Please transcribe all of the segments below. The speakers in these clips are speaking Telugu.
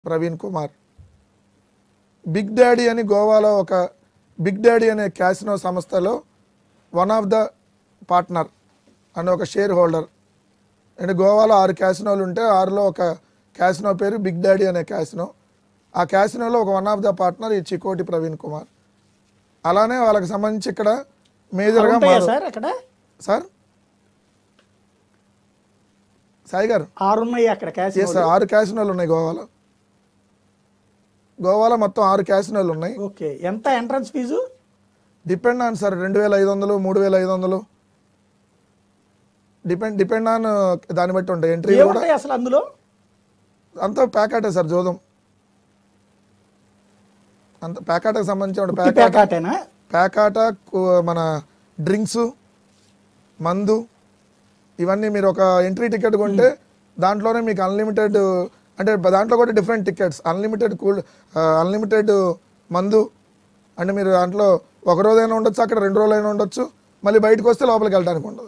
ప్రవీణ్ కుమార్ బిగ్ డాడీ అని గోవాలో ఒక బిగ్ డాడీ అనే క్యాసినో సంస్థలో one of the partner and ఒక షేర్ హోల్డర్ అండ్ గోవాలో ఆరు క్యాసినోలు ఉంటే ఆరులో ఒక క్యాసినో పేరు బిగ్ డాడీ అనే క్యాసినో ఆ క్యాసినోలో ఒక వన్ ఆఫ్ ద పార్ట్నర్ ఈ చికోటి ప్రవీణ్ కుమార్ అలానే వాళ్ళకి సంబంధించి ఇక్కడ మేజర్గా ఉంటాయా మారు- సార్ అక్కడ సార్ సాయి గారు ఆరు ఉన్నాయి అక్కడ క్యాష్ ఎస్ సార్ ఆరు క్యాసినోలు ఉన్నాయి గోవాలో గోవాలో మొత్తం ఆరు క్యాసినోలు ఉన్నాయి ఓకే ఎంత entrance fee depend on sir రెండు వేల ఐదు వందలు మూడు వేల ఐదు వందలు డిపెండ్ డిపెండ్ ఆన్ దాన్ని బట్టి ఉంటాయి ఎంట్రీ కూడా ఏముంటాయి అసలు అందులో అంతా ప్యాకాటే సార్ జోదం అంత ప్యాకాటకు సంబంధించిన ఉత్తి ప్యాకాట ప్యాకాటేనా ప్యాకాట కు- మన డ్రింక్స్ మందు ఇవన్నీ మీరు ఒక ఎంట్రీ టికెట్ కొంటే దాంట్లోనే మీకు అన్లిమిటెడ్ అంటే దాంట్లో కూడా different tickets unlimited cool unlimited మందు అంటే మీరు దాంట్లో ఒక రోజైనా ఉండొచ్చు అక్కడ రెండు రోజులైనా ఉండొచ్చు మళ్ళీ బయటకు వస్తే లోపలికి వెళ్ళడానికి ఉండదు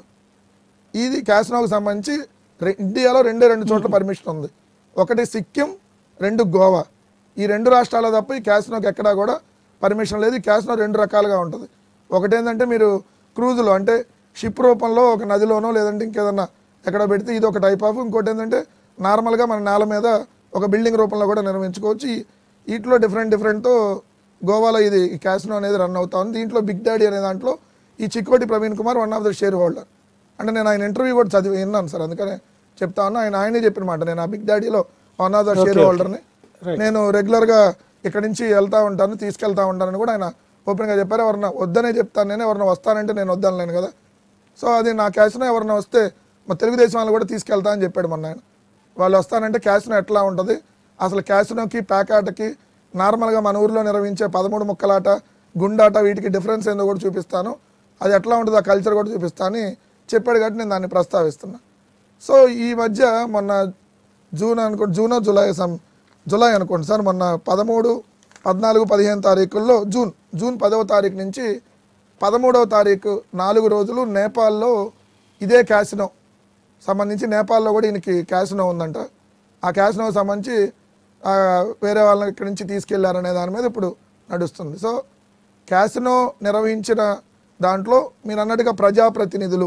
ఇది క్యాసినోకి సంబంధించి రె- ఇండియాలో రెండే రెండు చోట్ల పర్మిషన్ ఉంది ఒకటి సిక్కిం రెండు గోవా ఈ రెండు రాష్ట్రాల తప్ప ఈ క్యాసినోకి ఎక్కడా కూడా పర్మిషన్ లేదు ఈ క్యాసినో రెండు రకాలుగా ఉంటుంది ఒకటి ఏంటంటే మీరు క్రూజులో అంటే షిప్ రూపంలో ఒక నదిలోనో లేదంటే ఇంకేదన్నా ఎక్కడ పెడితే ఇది ఒక టైప్ ఆఫ్ ఇంకోటి ఏంటంటే నార్మల్గా మన నేల మీద ఒక బిల్డింగ్ రూపంలో కూడా నిర్మించుకోవచ్చు ఈ వీటిలో డిఫరెంట్ డిఫరెంట్తో గోవాలో ఇది ఈ క్యాసినో అనేది రన్ అవుతా ఉంది దీంట్లో బిగ్ డాడీ అనే దాంట్లో ఈ Chikoti Praveen Kumar one of the shareholder అంటే నేను ఆయన ఇంటర్వ్యూ కూడా చదివి విన్నాను సార్ అందుకనే చెప్తా ఉన్నా ఆయన ఆయనే చెప్పిన మాట నేను ఆ బిగ్ డాడీలో వన్ ఆఫ్ ద షేర్ హోల్డర్ని నేను రెగ్యులర్గా ఇక్కడి నుంచి వెళ్తా ఉంటాను తీసుకెళ్తా ఉంటానని కూడా ఆయన ఓపెన్గా చెప్పారు ఎవరన్నా వద్దనే చెప్తాను నేను ఎవరన్నా వస్తానంటే నేను వద్దనలేను కదా సో అది నా క్యాష్లో ఎవరన్నా వస్తే మా తెలుగుదేశం వాళ్ళు కూడా తీసుకెళ్తా అని చెప్పాడు మొన్న ఆయన వాళ్ళు వస్తానంటే క్యాష్నో ఎట్లా ఉంటుంది అసలు క్యాష్నోకి ప్యాకాటకి నార్మల్గా మన ఊర్లో నిర్వహించే పదమూడు ముక్కలాట గుండాట వీటికి డిఫరెన్స్ ఏందో కూడా చూపిస్తాను అది ఎట్లా ఉంటుంది ఆ కల్చర్ కూడా చూపిస్తాను అని చెప్పాడు కాబట్టి నేను దాన్ని ప్రస్తావిస్తున్నా సో ఈ మధ్య మొన్న జూన్ అనుకో జూనో జూలై సమ్ జూలై అనుకోండి సార్ మొన్న పదమూడు పద్నాలుగు పదిహేను తారీఖుల్లో జూన్ జూన్ పదవ తారీఖు నుంచి పదమూడవ తారీఖు నాలుగు రోజులు నేపాల్లో ఇదే క్యాసినో సంబంధించి నేపాల్లో కూడా ఈయనకి క్యాసినో ఉందంట ఆ క్యాసినోకి సంబంధించి ఆ, వేరే వాళ్ళని ఇక్కడి నుంచి తీసుకెళ్లారనే దాని మీద ఇప్పుడు నడుస్తుంది సో క్యాసినో నిర్వహించిన దాంట్లో మీరు అన్నట్టుగా ప్రజాప్రతినిధులు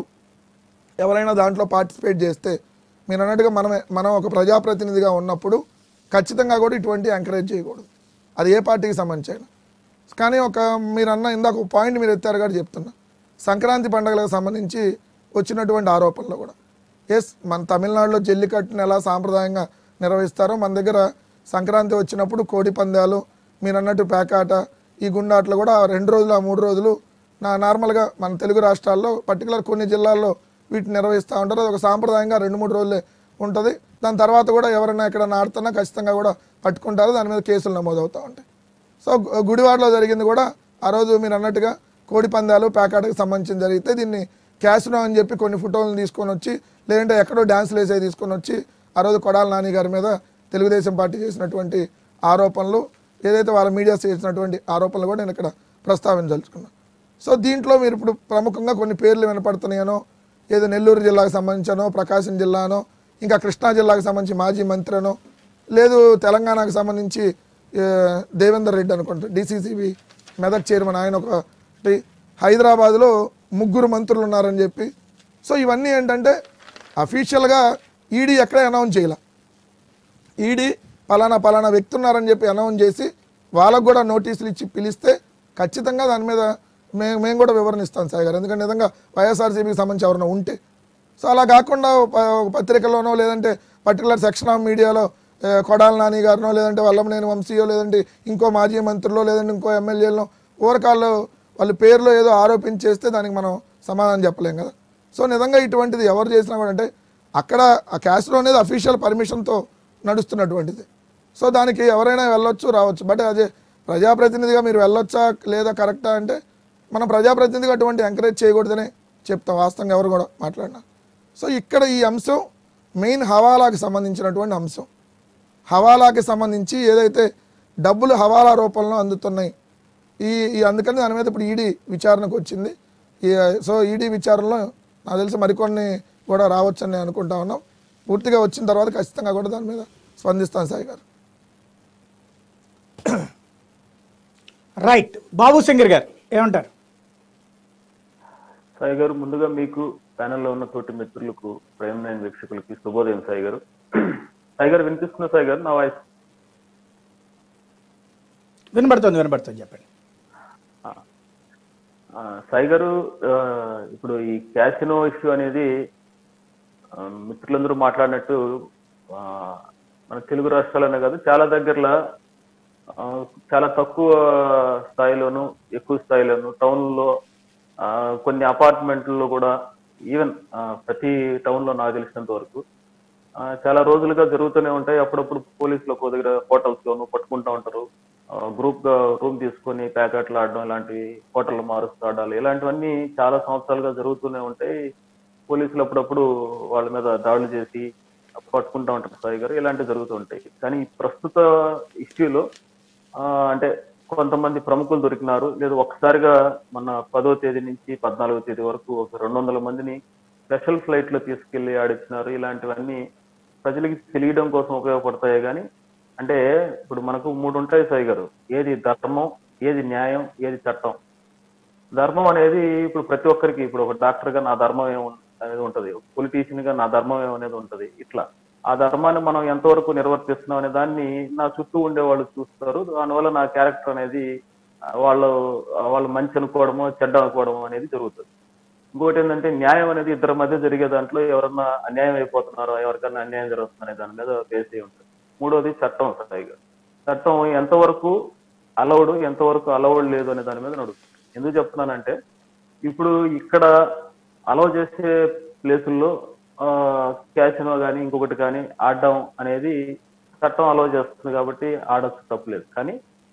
ఎవరైనా దాంట్లో పార్టిసిపేట్ చేస్తే మీరు అన్నట్టుగా మనమే మనం ఒక ప్రజాప్రతినిధిగా ఉన్నప్పుడు ఖచ్చితంగా కూడా ఇటువంటి ఎంకరేజ్ చేయకూడదు అది ఏ పార్టీకి సంబంధించి అయినా కానీ ఒక మీరు అన్న ఇందాక ఒక పాయింట్ మీరు ఎత్తారు కాబట్టి చెప్తున్నా సంక్రాంతి పండుగలకు సంబంధించి వచ్చినటువంటి ఆరోపణలు కూడా ఎస్ మన తమిళనాడులో జల్లికట్టుని ఎలా సాంప్రదాయంగా నిర్వహిస్తారో మన దగ్గర సంక్రాంతి వచ్చినప్పుడు కోడి పందాలు మీరు అన్నట్టు పేకాట ఈ గుండాట్లు కూడా ఆ రెండు రోజులు ఆ మూడు రోజులు నా నార్మల్గా మన తెలుగు రాష్ట్రాల్లో పర్టికులర్ కొన్ని జిల్లాల్లో వీటిని నిర్వహిస్తూ ఉంటారు అది ఒక సాంప్రదాయంగా రెండు మూడు రోజులే ఉంటుంది దాని తర్వాత కూడా ఎవరైనా ఎక్కడైనా ఆడుతున్నా ఖచ్చితంగా కూడా పట్టుకుంటారు దాని మీద కేసులు నమోదవుతూ ఉంటాయి సో గు- గుడివాడలో జరిగింది కూడా ఆ రోజు మీరు అన్నట్టుగా కోడి పందాలు ప్యాకాటకి సంబంధించి జరిగితే దీన్ని క్యాసినో అని చెప్పి కొన్ని ఫోటోలను తీసుకొని వచ్చి లేదంటే ఎక్కడో డ్యాన్స్లు వేసే తీసుకొని వచ్చి ఆ రోజు కొడాల నాని గారి మీద తెలుగుదేశం పార్టీ చేసినటువంటి ఆరోపణలు ఏదైతే వాళ్ళ మీడియా చేసినటువంటి ఆరోపణలు కూడా నేను ఇక్కడ ప్రస్తావించదలుచుకున్నాను సో దీంట్లో మీరు ఇప్పుడు ప్రముఖంగా కొన్ని పేర్లు వినపడుతున్నాయనో ఏదో నెల్లూరు జిల్లాకు సంబంధించనో ప్రకాశం జిల్లానో ఇంకా కృష్ణా జిల్లాకు సంబంధించి మాజీ మంత్రినో లేదు తెలంగాణకు సంబంధించి ఏ, దేవేందర్ రెడ్డి అనుకుంటా డిసిసిబి మెదక్ చైర్మన్ ఆయన ఒకటి హైదరాబాద్లో ముగ్గురు మంత్రులు ఉన్నారని చెప్పి సో ఇవన్నీ ఏంటంటే అఫీషియల్గా ఈడీ ఎక్కడ అనౌన్స్ చేయాల ఈడీ పలానా పలానా వ్యక్తి ఉన్నారని చెప్పి అనౌన్స్ చేసి వాళ్ళకు కూడా నోటీసులు ఇచ్చి పిలిస్తే ఖచ్చితంగా దాని మీద మేము మేము కూడా వివరణ ఇస్తాం సాయి గారు ఎందుకంటే నిజంగా వైఎస్ఆర్సీపీకి సంబంధించి ఎవరైనా ఉంటే సో అలా కాకుండా ఒక ప- ఒక పత్రికలోనో లేదంటే పర్టికులర్ సెక్షన్ ఆఫ్ మీడియాలో ఏ, కొడాల నాని గారినో లేదంటే వల్లభనేని వంశీయో లేదంటే ఇంకో మాజీ మంత్రులో లేదంటే ఇంకో ఎమ్మెల్యేలో ఊరకాల్లో వాళ్ళ పేర్లో ఏదో ఆరోపించేస్తే దానికి మనం సమాధానం చెప్పలేం కదా సో నిజంగా ఇటువంటిది ఎవరు చేసినా కూడా అంటే అక్కడ ఆ క్యాస్ట్లో అనేది అఫీషియల్ పర్మిషన్తో నడుస్తున్నటువంటిది సో దానికి ఎవరైనా వెళ్ళొచ్చు రావచ్చు బట్ అదే ప్రజాప్రతినిధిగా మీరు వెళ్ళొచ్చా లేదా కరెక్టా అంటే మనం ప్రజాప్రతినిధిగా అటువంటి ఎంకరేజ్ చేయకూడదనే చెప్తాం వాస్తవంగా ఎవరు కూడా మాట్లాడినా సో ఇక్కడ ఈ అంశం మెయిన్ హవాలాకి సంబంధించినటువంటి అంశం హవాలాకి సంబంధించి ఏదైతే డబ్బులు హవాలా రూపంలో అందుతున్నాయి ఈ ఈ అందుకని దాని మీద ఇప్పుడు ఈడీ విచారణకు వచ్చింది ఈ సో ఈడీ విచారణలో నాకు తెలిసి మరికొన్ని కూడా రావచ్చని నేను అనుకుంటా ఉన్నాం పూర్తిగా వచ్చిన తర్వాత ఖచ్చితంగా కూడా దాని మీద స్పందిస్తాను సాయి గారు రైట్ బాబు సింగర్ గారు ఏమంటారు సాయి గారు ముందుగా మీకు ప్యానెల్లో ఉన్న తోటి మిత్రులకు ప్రేమ నైన్ వీక్షకులకి శుభోదయం సాయి గారు సాయి గారు వినిపిస్తున్న సాయి గారు నా వాయిస్ వినబడుతుంది వినబడుతుంది చెప్పండి ఆ, సాయి గారు ఆ, ఇప్పుడు ఈ క్యాసినో ఇష్యూ అనేది ఆ, మిత్రులందరూ మాట్లాడినట్టు ఆ, మన తెలుగు రాష్ట్రాలనే కాదు చాలా దగ్గరలో ఆ, చాలా తక్కువ స్థాయిలోను ఎక్కువ స్థాయిలోను టౌన్లో కొన్ని అపార్ట్మెంట్లో కూడా ఈవెన్ ప్రతి టౌన్లో నాకు తెలిసినంత వరకు ఆ, చాలా రోజులుగా జరుగుతూనే ఉంటాయి అప్పుడప్పుడు పోలీసులు ఒక దగ్గర హోటల్స్ లోను పట్టుకుంటా ఉంటారు గ్రూప్ గా రూమ్ తీసుకొని ప్యాకెట్లు ఆడడం ఇలాంటివి హోటల్ మారుస్తూ ఆడాలి ఇలాంటివన్నీ చాలా సంవత్సరాలుగా జరుగుతూనే ఉంటాయి పోలీసులు అప్పుడప్పుడు వాళ్ళ మీద దాడులు చేసి పట్టుకుంటా ఉంటారు సాయి గారు ఇలాంటివి జరుగుతూ ఉంటాయి కానీ ఈ ప్రస్తుత ఇష్యూలో అంటే కొంతమంది ప్రముఖులు దొరికినారు లేదా ఒక్కసారిగా మన పదో తేదీ నుంచి పద్నాలుగో తేదీ వరకు ఒక రెండు వందల మందిని స్పెషల్ ఫ్లైట్ లో తీసుకెళ్లి ఆడిచ్చినారు ఇలాంటివన్నీ ప్రజలకి తెలియడం కోసం ఉపయోగపడతాయి కానీ అంటే ఇప్పుడు మనకు మూడు ఉంటాయి సాయి గారు ఏది ధర్మం ఏది న్యాయం ఏది చట్టం ధర్మం అనేది ఇప్పుడు ప్రతి ఒక్కరికి ఇప్పుడు ఒక డాక్టర్ గా నా ధర్మం ఏం అనేది ఉంటది పొలిటీషియన్ గా నా ధర్మం ఏమనేది ఉంటది ఇట్లా ఆ ధర్మాన్ని మనం ఎంతవరకు నిర్వర్తిస్తున్నాం అనే దాన్ని నా చుట్టూ ఉండే వాళ్ళు చూస్తారు దానివల్ల నా క్యారెక్టర్ అనేది ఆ, వాళ్ళు ఆ, వాళ్ళు మంచి అనుకోవడమో చెడ్డ అనుకోవడమో అనేది జరుగుతుంది ఇంకోటి ఏంటంటే న్యాయం అనేది ఇద్దరి మధ్య జరిగే దాంట్లో ఎవరన్నా అన్యాయం అయిపోతున్నారో ఎవరికన్నా అన్యాయం జరుగుతుందనే దాని మీద బేస్ అయి ఉంటుంది మూడోది చట్టం సాయిగా చట్టం ఎంతవరకు అలౌడ్ ఎంతవరకు అలౌడ్ లేదు అనే దాని మీద నడుస్తుంది ఎందుకు చెప్తున్నానంటే ఇప్పుడు ఇక్కడ అలౌ చేసే ప్లేసుల్లో క్యాసినో కానీ ఇంకొకటి కానీ ఆడడం అనేది చట్టం అలౌ చేస్తుంది కాబట్టి ఆడొచ్చు తప్పులేదు కానీ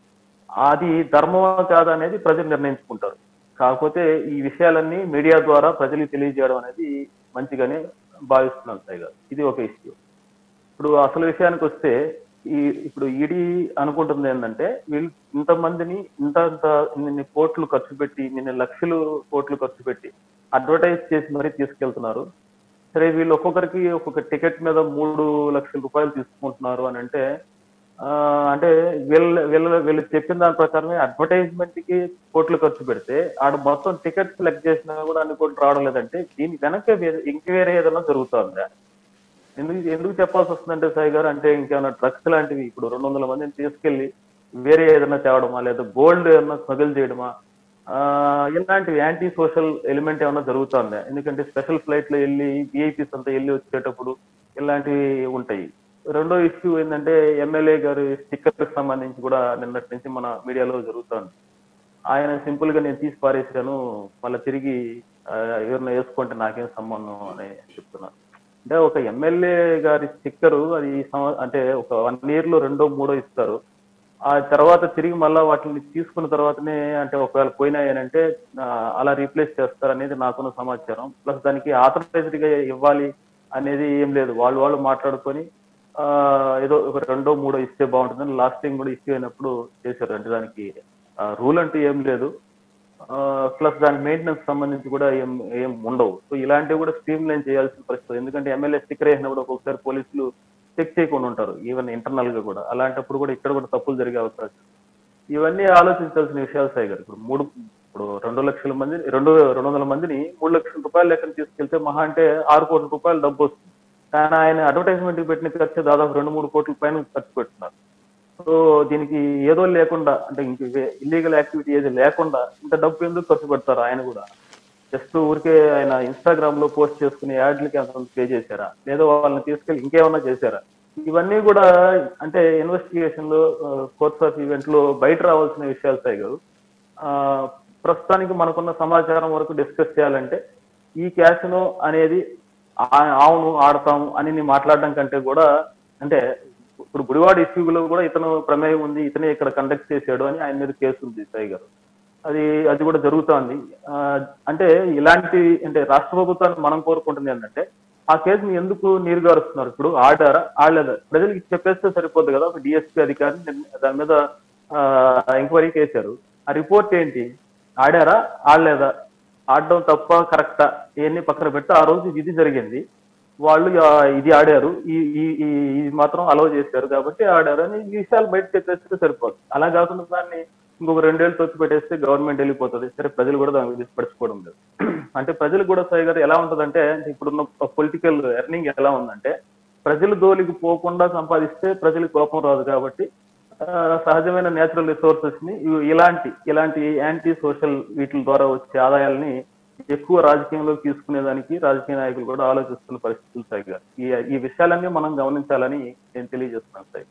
అది ధర్మమా కాదా అనేది ప్రజలు నిర్ణయించుకుంటారు కాకపోతే ఈ విషయాలన్నీ మీడియా ద్వారా ప్రజలకు తెలియజేయడం అనేది మంచిగానే భావిస్తున్నాను సాయి గారు ఇది ఒక ఇష్యూ ఇప్పుడు అసలు విషయానికి వస్తే ఈ ఇప్పుడు ఈడీ అనుకుంటుంది ఏంటంటే వీళ్ళు ఇంతమందిని ఇంత ఇంత ఇన్ని కోట్లు ఖర్చు పెట్టి ఇన్ని లక్షలు కోట్లు ఖర్చు పెట్టి అడ్వర్టైజ్ చేసి మరీ తీసుకెళ్తున్నారు సరే వీళ్ళు ఒక్కొక్కరికి ఒక్కొక్క టికెట్ మీద మూడు లక్షల రూపాయలు తీసుకుంటున్నారు అని అంటే ఆ, అంటే వీళ్ళ వీళ్ళ వీళ్ళు చెప్పిన దాని ప్రకారమే అడ్వర్టైజ్మెంట్ కి కోట్లు ఖర్చు పెడితే ఆడ మొత్తం టికెట్ సెలెక్ట్ చేసినా కూడా అన్ని కోట్లు రావడం లేదంటే దీని వెనక వేరే- ఇంక వేరే ఏదైనా జరుగుతుందా ఎందుకు ఎందుకు చెప్పాల్సి వస్తుందంటే సాయి గారు అంటే ఇంకేమైనా డ్రగ్స్ లాంటివి ఇప్పుడు రెండు వందల మందిని తీసుకెళ్లి వేరే ఏదైనా తేవడమా లేదా గోల్డ్ ఏదైనా స్మగిల్ చేయడమా ఆ, ఇలాంటివి యాంటీ సోషల్ ఎలిమెంట్ ఏమైనా జరుగుతుందా ఎందుకంటే స్పెషల్ ఫ్లైట్ లో వెళ్ళి విఐపీస్ అంతా వెళ్ళి వచ్చేటప్పుడు ఇలాంటివి ఉంటాయి రెండో ఇష్యూ ఏంటంటే ఎమ్మెల్యే గారి స్టిక్కర్ సంబంధించి కూడా నిన్నటి నుంచి మన మీడియాలో జరుగుతోంది ఆయన సింపుల్ గా నేను తీసి పారేసాను మళ్ళీ తిరిగి ఆ, ఎవరిని వేసుకుంటే నాకేం సంబంధం అని చెప్తున్నాను అంటే ఒక ఎమ్మెల్యే గారి స్టిక్కరు అది ఈ సంవ- అంటే ఒక వన్ ఇయర్ లో రెండో మూడో ఇస్తారు ఆ తర్వాత తిరిగి మళ్ళా వాటిని తీసుకున్న తర్వాతనే అంటే ఒకవేళ పోయినాయనంటే ఆ, అలా రీప్లేస్ చేస్తారు అనేది నాకున్న సమాచారం ప్లస్ దానికి ఆథరైజ్డ్ గా ఇవ్వాలి అనేది ఏం లేదు వాళ్ళు వాళ్ళు మాట్లాడుకొని ఆ ఏదో ఒక రెండో మూడో ఇస్తే బాగుంటుందని లాస్ట్ టైం కూడా ఇష్యూ అయినప్పుడు చేశారు అంటే దానికి రూల్ అంటూ ఏం లేదు ప్లస్ దాని మెయింటెనెన్స్ సంబంధించి కూడా ఏం ఏం ఉండవు సో ఇలాంటివి కూడా స్ట్రీమ్ లైన్ చేయాల్సిన పరిస్థితి ఎందుకంటే ఎమ్మెల్యే స్టిక్కర్ వేసినప్పుడు ఒక్కొక్కసారి పోలీసులు చెక్ చేయకుండా ఉంటారు ఈవెన్ ఇంటర్నల్ గా కూడా అలాంటప్పుడు కూడా ఇక్కడ కూడా తప్పులు జరిగే అవకాశం ఇవన్నీ ఆలోచించాల్సిన విషయాలు సాయి గారు ఇప్పుడు మూడు ఇప్పుడు రెండు లక్షల మంది రెండు రెండు వందల మందిని మూడు లక్షల రూపాయలు లెక్కన తీసుకెళ్తే మహా అంటే ఆరు కోట్ల రూపాయలు డబ్బు వస్తుంది కానీ ఆయన అడ్వర్టైజ్మెంట్ పెట్టిన ఖర్చు దాదాపు రెండు మూడు కోట్ల పైన ఖర్చు పెట్టున్నారు సో దీనికి ఏదో లేకుండా అంటే ఇంక ఇల్లీగల్ యాక్టివిటీ ఏది లేకుండా ఇంత డబ్బు ఎందుకు ఖర్చు పెడతారు ఆయన కూడా జస్ట్ ఊరికే ఆయన ఇన్స్టాగ్రామ్ లో పోస్ట్ చేసుకునే యాడ్లకి అంత పే చేశారా లేదా వాళ్ళని తీసుకెళ్లి ఇంకేమన్నా చేశారా ఇవన్నీ కూడా అంటే ఇన్వెస్టిగేషన్ లో కోర్స్ ఆఫ్ ఈవెంట్ లో బయట రావాల్సిన విషయాలు సాయి గారు ఆ, ప్రస్తుతానికి మనకున్న సమాచారం వరకు డిస్కస్ చేయాలంటే ఈ క్యాసినో అనేది ఆ- అవును ఆడతాము అని నేను మాట్లాడడం కంటే కూడా అంటే ఇప్పుడు గుడివాడ ఇష్యూలో కూడా ఇతను ప్రమేయం ఉంది ఇతనే ఇక్కడ కండక్ట్ చేశాడు అని ఆయన మీద కేసు ఉంది సాయి గారు అది అది కూడా జరుగుతోంది ఆ, అంటే ఇలాంటి అంటే రాష్ట్ర ప్రభుత్వాన్ని మనం కోరుకుంటుంది ఏంటంటే ఆ కేసుని ఎందుకు నీరుగారుస్తున్నారు ఇప్పుడు ఆడారా ఆడలేదా ప్రజలకి చెప్పేస్తే సరిపోద్ది కదా ఒక డిఎస్పీ అధికారిని నిన్న దాని మీద ఎంక్వైరీకి వేశారు ఆ రిపోర్ట్ ఏంటి ఆడారా ఆడలేదా ఆడడం తప్ప కరెక్టా ఇవన్నీ పక్కన పెట్టి ఆ రోజు ఇది జరిగింది వాళ్ళు ఆ, ఇది ఆడారు ఈ ఈ ఈ- ఇది మాత్రం అలౌ చేశారు కాబట్టి ఆడారు అని ఈ విషయాలు బయట చెప్పేస్తే సరిపోదు అలా కాకుండా దాన్ని ఇంకొక రెండేళ్ళు తొక్కి పెట్టేస్తే గవర్నమెంట్ వెళ్ళిపోతుంది సరే ప్రజలు కూడా దాని మీద పడుచుకోవడం లేదు అంటే ప్రజలు కూడా సాయి గారు ఎలా ఉంటదంటే ఇప్పుడున్న పొలిటికల్ ఎర్నింగ్ ఎలా ఉందంటే ప్రజలు దోలికి పోకుండా సంపాదిస్తే ప్రజలకు కోపం రాదు కాబట్టి ఆ, సహజమైన నేచురల్ రిసోర్సెస్ ని ఇవి- ఇలాంటి ఇలాంటి యాంటీ సోషల్ వీటి ద్వారా వచ్చే ఆదాయాల్ని ఎక్కువ రాజకీయంలోకి తీసుకునేదానికి రాజకీయ నాయకులు కూడా ఆలోచిస్తున్న పరిస్థితులు సాయి గారు ఈ ఈ విషయాలన్నీ మనం గమనించాలని నేను తెలియజేస్తున్నాను సాయి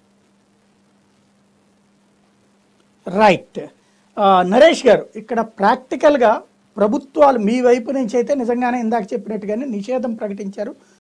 రైట్ ఆ, నరేష్ గారు ఇక్కడ ప్రాక్టికల్గా ప్రభుత్వాలు మీ వైపు నుంచి అయితే నిజంగానే ఇందాక చెప్పినట్టుగానే నిషేధం ప్రకటించారు